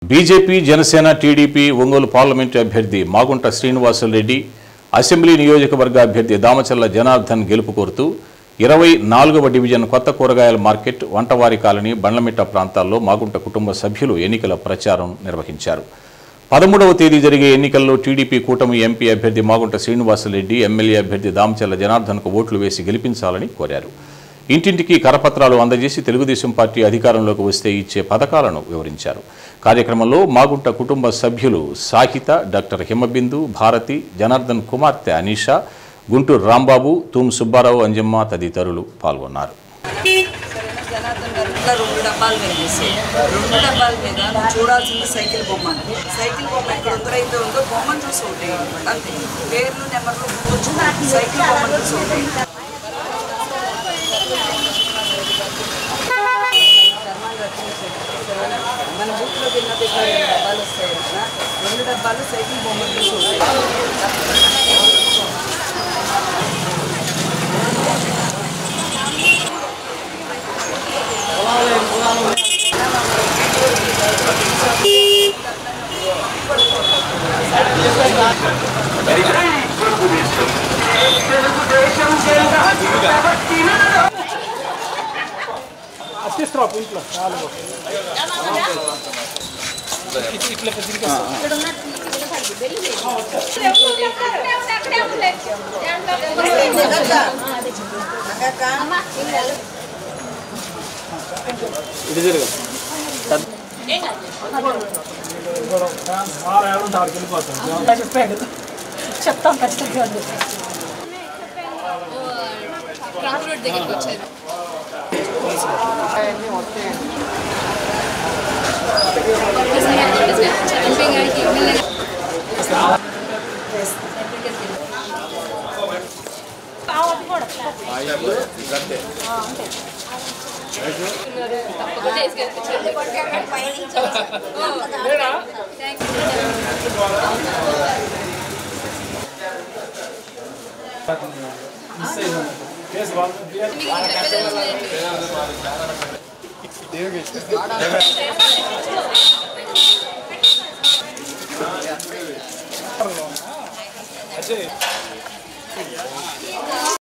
BJP Janasena TDP Ongole parliament అభ్యర్థి Magunta Srinivasulu Reddy assembly నియోజకవర్గ అభ్యర్థి దామచల్ల జనార్దన్ గెలుపు కోరుతూ ఇరవై నాలుగవ డివిజన్ కొత్త కూరగాయల మార్కెట్ వంటవారి కాలనీ బండ్లమిట్ట ప్రాంతాల్లో మాగుంట కుటుంబ సభ్యులు ఎన్నికల ప్రచారం నిర్వహించారు పదమూడవ తేదీ జరిగే ఎన్నికల్లో టీడీపీ కూటమి ఎంపీ అభ్యర్థి మాగుంట శ్రీనివాసరెడ్డి ఎమ్మెల్యే అభ్యర్థి దామచల్ల జనార్దన్కు ఓట్లు వేసి గెలిపించాలని కోరారు ఇంటింటికి కరపత్రాలు అందజేసి తెలుగుదేశం పార్టీ అధికారంలోకి వస్తే ఇచ్చే పథకాలను వివరించారు కార్యక్రమంలో మాగుంట కుటుంబ సభ్యులు సాహిత డాక్టర్ హిమబిందు భారతి జనార్దన్ కుమార్తె అనీషా గుంటూరు రాంబాబు తూమ్ సుబ్బారావు అంజమ్మ తదితరులు పాల్గొన్నారు జనార్దన్ గారు ఇట్లా రెండు డబ్బాలు కనిపిస్తాయి రెండు డబ్బాల మీద నువ్వు చూడాల్సింది సైకిల్ బొమ్మ సైకిల్ బొమ్మ ఎక్కడ ఎదురైతే ఉందో బొమ్మను చూసి ఒకటి అంతే పేర్లు నెంబర్లు కూర్చుని సైకిల్ బొమ్మను చూసి ఒకటి మన బుక్లో తిన్న దగ్గర రెండు డబ్బాలు వస్తాయి కదా రెండు డబ్బాలు సైకిల్ బొమ్మను చూసి ఒకటి చెప్తాం ఖచ్చితంగా ఉంది ట్రాక్ రోడ్ దగ్గరికి వచ్చారు ఎంపీ గారికి ఎమ్మెల్యే తప్పకుండా వేసుకెళ్ళిపించారు